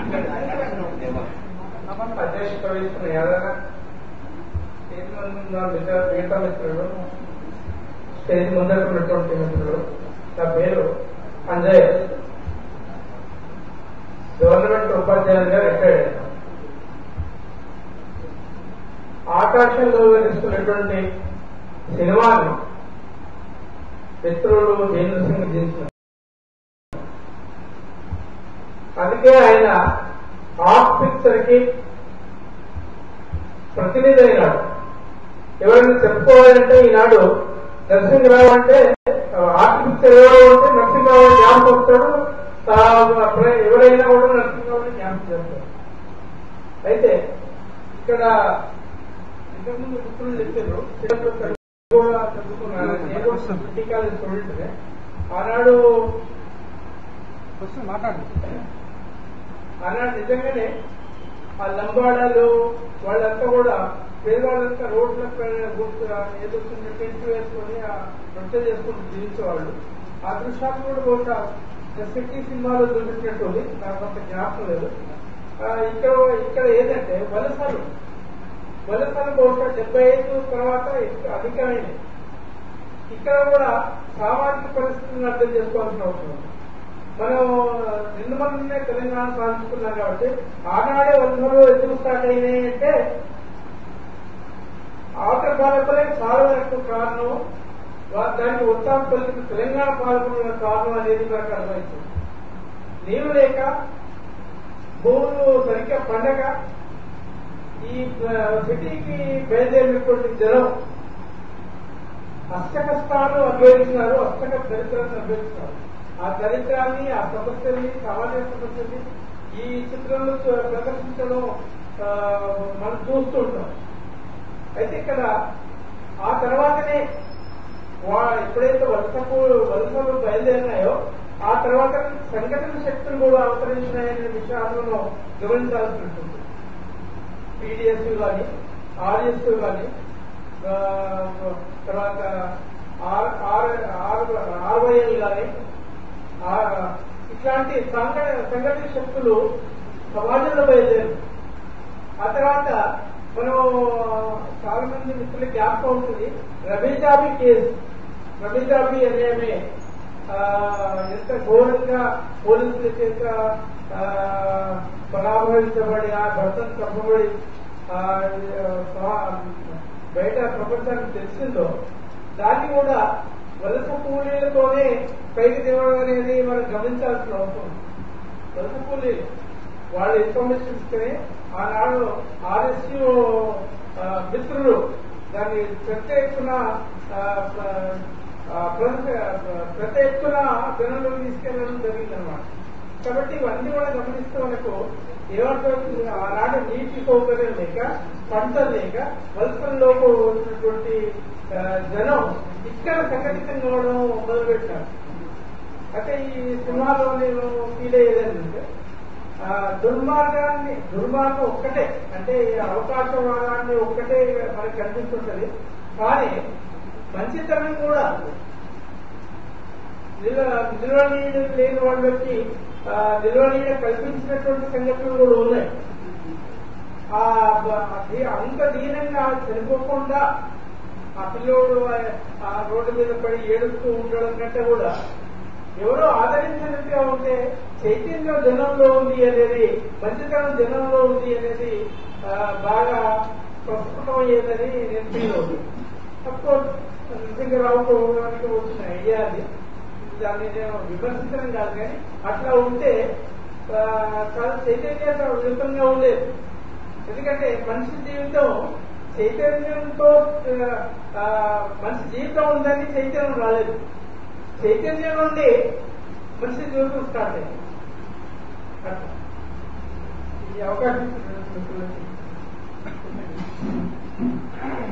అధ్యక్షత వహిస్తున్న ఏదైనా స్టేజ్ ముందు ఉన్న మిగతా మిగతా మిత్రులు స్టేజ్ ముందర ఉన్నటువంటి మిత్రులు నా పేరు అంజయ్య గవర్నమెంట్ ఉపాధ్యాయులుగా రిటైర్డ్ అయ్యాను ఆకాశంలో తీసుకున్నటువంటి సినిమాని మిత్రులు దేంద్ర సింగ్ తీసిన అందుకే ఆయన ఆర్ట్ పిక్చర్ కి ప్రతినిధి అయినాడు ఎవరైనా చెప్పుకోవాలంటే ఈనాడు నరసింహరావు అంటే ఆర్ట్ పిక్చర్ ఎవరో ఉంటే నరసింహరావు జ్ఞాపకం వస్తాడు ఆ, ప్ర- ఎవరైనా కూడా నరసింహరావుని జ్ఞాపకం చేస్తాడు అయితే ఇక్కడ ఇంతకుముందు మిత్రులు చెప్పారు చిన్నప్పుడు కూడా చదువుకున్నాను నేను కూడా సిటీ కాలేజ్ స్టూడెంట్ ఆనాడు మాట్లాడండి ఆనాడు నిజంగానే ఆ లంబాడాలు వాళ్ళంతా కూడా పేదవాళ్ళంతా రోడ్ల పైన కూర్చో- ఏదో చిన్న టెంట్ వేసుకొని ఆ నృత్యం చేసుకుంటూ జీవించేవాళ్ళు ఆ దృశ్యాలు కూడా బహుశా సిటీ సినిమాలో చూపించినట్టు ఉంది. నాకు అంత జ్ఞాపకం లేదు ఆ, ఇక్కడ ఇక్కడ ఏంటంటే వలసలు వలసలు బహుశా డెబ్బై ఐదు తర్వాత ఎక్కువ అధికమైనవి ఇక్కడ కూడా సామాజిక పరిస్థితులను అర్థం చేసుకోవాల్సిన అవసరం ఉంది. మనం నిన్న మొన్ననే తెలంగాణ సాధించుకున్నాం కాబట్టి ఆనాడే వందలు ఎందుకు స్టార్ట్ అయినాయి అంటే ఆఖరి పాలకులే చాలా ఎక్కువ కారణం వా- దానికి ఉత్సాహం కలిగిన తెలంగాణ పాలకుల కారణం అనేది మనకు అర్థమవుతుంది నీరు లేక భూములు సరిగ్గా పండగ ఈ ఆ, సిటీకి బయలుదేరినటువంటి జనం అష్ట కష్టాలు అనుభవించినారు అష్టక దరిద్రాన్ని అనుభవిస్తున్నారు ఆ దరిద్రాన్ని ఆ సమస్యల్ని సామాజిక సమస్యల్ని ఈ చిత్రంలో చూ- ప్రదర్శించడం ఆ, మనం చూస్తూ ఉంటాం అయితే ఇక్కడ ఆ తర్వాతనే వా ఎప్పుడైతే వలసకు వలసలు బయలుదేరినాయో ఆ తర్వాత సంఘటన శక్తులు కూడా అవతరించినాయనే విషయాలను గమనించాల్సి ఉంటుంది పీడిఎస్ కానీ ఆర్ఎస్ కానీ ఆ, తర్వాత ఆర్ ఆర్ ఆర్ ఆర్వైఎల్ కానీ ఇట్లాంటి సంఘటన సంఘటన శక్తులు సమాజంలో బయలుదేరు ఆ తర్వాత మనం చాలా మంది మిత్రులకి జ్ఞాపకం ఉంటుంది రబీజాబీ కేసు రబీజాబీ అనే ఆ, ఎంత ఘోరంగా పోలీసుల చేత ఆ, పరామర్శించబడి ఆ భర్తను తప్పబడి ఆ, ఆ, బయట ప్రపంచానికి తెలిసిందో దాన్ని కూడా వలస కూలీలతోనే పైకి తేవడం అనేది మనం గమనించాల్సిన అవసరం ఉంది. వలస కూలీలు వాళ్ళు ఇన్ఫర్మేషన్ ఇస్తేనే ఆనాడు ఆర్ఎస్యు మిత్రులు దాన్ని పెద్ద ఎత్తున ఆ, ఆ, ప్ర- పెద్ద ఎత్తున జనంలోకి తీసుకెళ్లడం జరిగిందనమాట కాబట్టి ఇవన్నీ కూడా గమనిస్తే మనకు ఏమర్థమవుతుంది ఆనాడు నీటి సౌకర్యం లేక పంటలు లేక వలసల్లోకి వచ్చినటువంటి ఆ, జనం ఇక్కడ సంఘటితం కావడం మొదలుపెట్టారు అయితే ఈ సినిమాలో నేను ఫీల్ అయ్యేది ఏంటంటే ఆ, దుర్మార్గాన్ని దుర్మార్గం ఒక్కటే అంటే ఈ అవకాశవాదాన్ని ఒక్కటే మనకు కనిపిస్తుంటది కానీ మంచితనం కూడా నిల్వ నిల్వనీయుడు లేని వాళ్ళకి ఆ, నిల్వనీయుడు కల్పించినటువంటి సంఘటనలు కూడా ఉన్నాయి ఆ బ- అది అంత దీనంగా చనిపోకుండా ఆ పిల్లోడు ఆ- ఆ రోడ్డు మీద పడి ఏడుస్తూ ఉండడం కంటే కూడా ఎవరో ఆదరించినట్టుగా ఉంటే చైతన్యం జనంలో ఉంది అనేది మంచితనం జనంలో ఉంది అనేది ఆ, బాగా ప్రస్ఫుటమయ్యేదని నేను ఫీల్ అవుతుంది అఫ్కోర్స్ నరసింహరావుకు గారికి వచ్చిన ఐడియా అది దాన్ని నేను విమర్శించడం కాదు కానీ అట్లా ఉంటే ఆ, చాలా చైతన్యంగా ఉండేది ఎందుకంటే మనిషి జీవితం చైతన్యంతో ఆ, మనిషి జీవితం ఉందని చైతన్యం రాలేదు చైతన్యం నుండి మనిషి జీవితం స్టార్ట్ అయింది అట్లా. ఈ అవకాశం ఇచ్చినందుకు మిత్రులకి